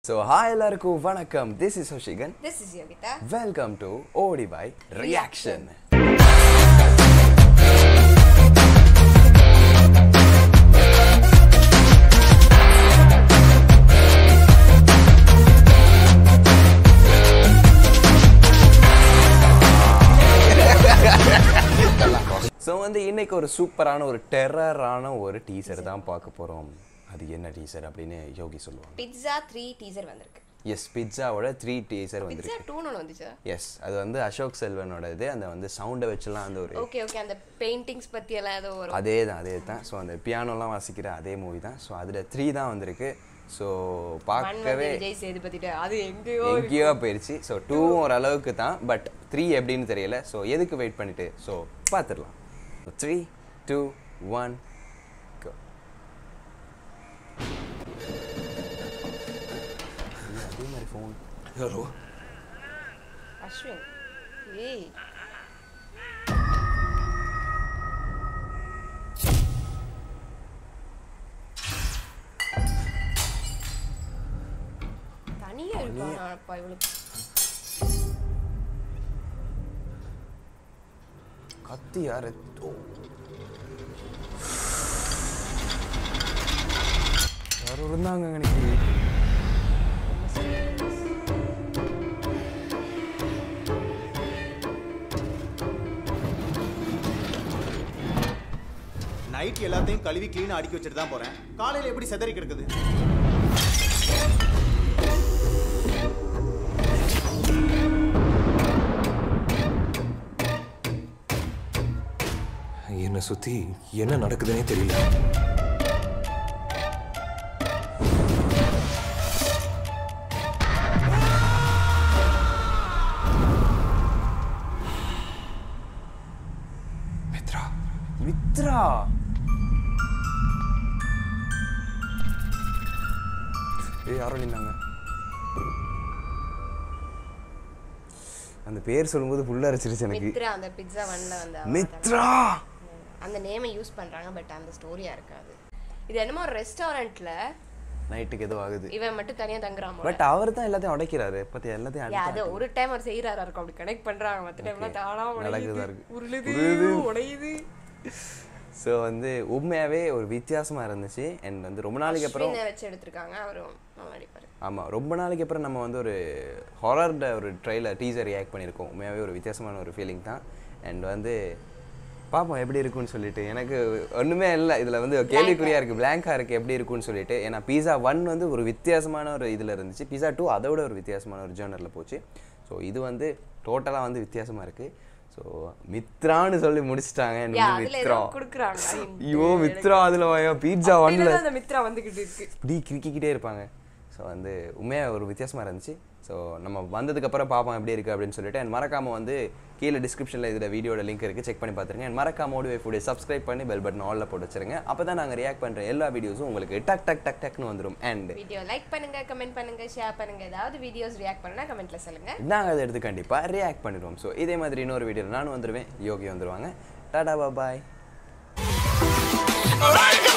So hi எல்லாருக்கும் வணக்கம் this is ஹோஷிகன் This is Yogita. Welcome to ஓடி பை ரியாக்ஷன் ஸோ வந்து இன்னைக்கு ஒரு சூப்பரான ஒரு டெரரான ஒரு டீசர் தான் பார்க்க போகிறோம் அது என்ன டீசர் அப்படின்னு யோகி சொல்லுவாங்க Pizza 3 teaser வந்திருக்கு எஸ் பிட்ஸாவோட த்ரீ டீசர் Pizza வந்திருக்கு 2 ஒன்று வந்துச்சா எஸ் அது வந்து அசோக் செல்வனோட இது அந்த வந்து சவுண்டை வச்சுலாம் அந்த ஒரு ஓகே ஓகே அந்த பெயிண்டிங்ஸ் பத்தி எல்லாம் ஏதோ வரும் அதே தான் அதே தான் ஸோ அந்த பியானோலாம் வாசிக்கிற அதே மூவி தான் ஸோ அதில் த்ரீ தான் வந்திருக்கு ஸோ மண் பார்க்கவே வந்து விஜய் சேதுபதிட்டு அது எங்கேயோ எங்கேயோ போயிடுச்சு ஸோ டூவும் ஓரளவுக்கு தான் பட் த்ரீ எப்படின்னு தெரியல ஸோ எதுக்கு வெயிட் பண்ணிட்டு ஸோ பார்த்துடலாம் த்ரீ டூ ஒன் அதே மாதிரி ஃபோன் யாரோ அஸ்வின் ஏய் தனியா இருப்பாப்பா இவளுக்கு கத்தி யாரு ஓ. யாரோ இருந்தாங்க எனக்கு நைட் எல்லாத்தையும் கழுவி க்ளீனாக அடுக்கி வச்சுட்டு தான் போகிறேன் காலையில் எப்படி செதறி கிடக்குது என்னை சுத்தி என்ன நடக்குதுன்னே தெரியல மித்ரா மித்ரா ஏய் யாரோ நின்னாங்க அந்த பேர் சொல்லும்போது புள்ள அரைச்சிருச்சு எனக்கு மித்ரா அந்த பிட்சா ஒன்ல வந்து அவ மித்ரா அந்த நேமை யூஸ் பண்றாங்க பட் அந்த ஸ்டோரியா இருக்காது இது என்னமோ ஒரு ரெஸ்டாரண்ட்ல நைட்டுக்கு ஏதோ ஆகுது இவன் மட்டும் தனியா தங்குறான் போல. பட் அவர் தான் எல்லாத்தையும் உடைக்கிறாரு பத்தி எல்லாத்தையும் Yeah, அடிச்சு அது ஒரு டைம் அவர் செய்யறாரா இருக்கும் அப்படி கனெக்ட் பண்றாங்க மத்த டைம்லாம் தானா நடக்குதா உடையுது இருக்கு. உருளுது உருளுது. உடையுது ஸோ வந்து உண்மையாவே ஒரு வித்தியாசமா இருந்துச்சு அண்ட் வந்து ரொம்ப நாளைக்கு அப்புறம் அஸ்வினை வச்சு எடுத்திருக்காங்க அவரும் நல்லா நடிப்பாரு ஆமாம் ரொம்ப நாளைக்கு அப்புறம் நம்ம வந்து ஒரு ஹாரர்ட ஒரு ட்ரெயிலர் டீசர் ரியாக்ட் பண்ணியிருக்கோம் உண்மையாகவே ஒரு வித்தியாசமான ஒரு ஃபீலிங் தான் அண்ட் வந்து பார்ப்போம் எப்படி இருக்கும்னு சொல்லிட்டு எனக்கு ஒன்றுமே இல்லை இதில் வந்து கேள்விக்குறியாக இருக்குது பிளாங்காக இருக்குது எப்படி இருக்கும்னு சொல்லிட்டு ஏன்னா பீஸா ஒன் வந்து ஒரு வித்தியாசமான ஒரு இதில் இருந்துச்சு பீஸா டூ அதை விட ஒரு வித்தியாசமான ஒரு ஜேர்னரில் போச்சு ஸோ இது வந்து டோட்டலாக வந்து வித்தியாசமாக இருக்குது ஸோ மித்ரான்னு சொல்லி முடிச்சிட்டாங்க and Yeah, வந்து அதுல மித்ரா ஏதோ குடுக்குறாங்க. ஐயோ மித்ரா அதில் பீட்சா ஒன்ல அப்படிதான் அந்த மித்ரா வந்துகிட்டு இருக்கு இப்படி கிறுக்கிக்கிட்டே இருப்பாங்க ஸோ வந்து உண்மையாக ஒரு வித்தியாசமாக இருந்துச்சு ஸோ நம்ம வந்ததுக்கப்புறம் பார்ப்போம் எப்படி இருக்குது அப்படின்னு சொல்லிட்டு அண்ட் மறக்காமல் வந்து கீழே டிஸ்கிரிப்ஷனில் இதில் வீடியோட லிங்க் இருக்குது செக் பண்ணி பார்த்துருங்க அண்ட் மறக்காம ஓடிவே ஃபுட்டை சப்ஸ்கிரைப் பண்ணி பெல் பட்டன் ஆலில் போட்டு வச்சிருங்க அப்போ தான் நாங்கள் ரியாக்ட் பண்ணுற எல்லா வீடியோஸும் உங்களுக்கு டக் டக் டக் டக்னு வந்துடும் அண்ட் வீடியோ லைக் பண்ணுங்க கமெண்ட் பண்ணுங்க ஷேர் பண்ணுங்க ஏதாவது வீடியோஸ் ரியாக்ட் பண்ணா கமெண்ட்ல சொல்லுங்க நாங்கள் அதை எடுத்து கண்டிப்பாக ரியாக்ட் பண்ணிடுவோம் ஸோ இதே மாதிரி இன்னொரு வீடியோவில் நானும் வந்துடுவேன் யோகி வந்துடுவாங்க டாடா பாய் Like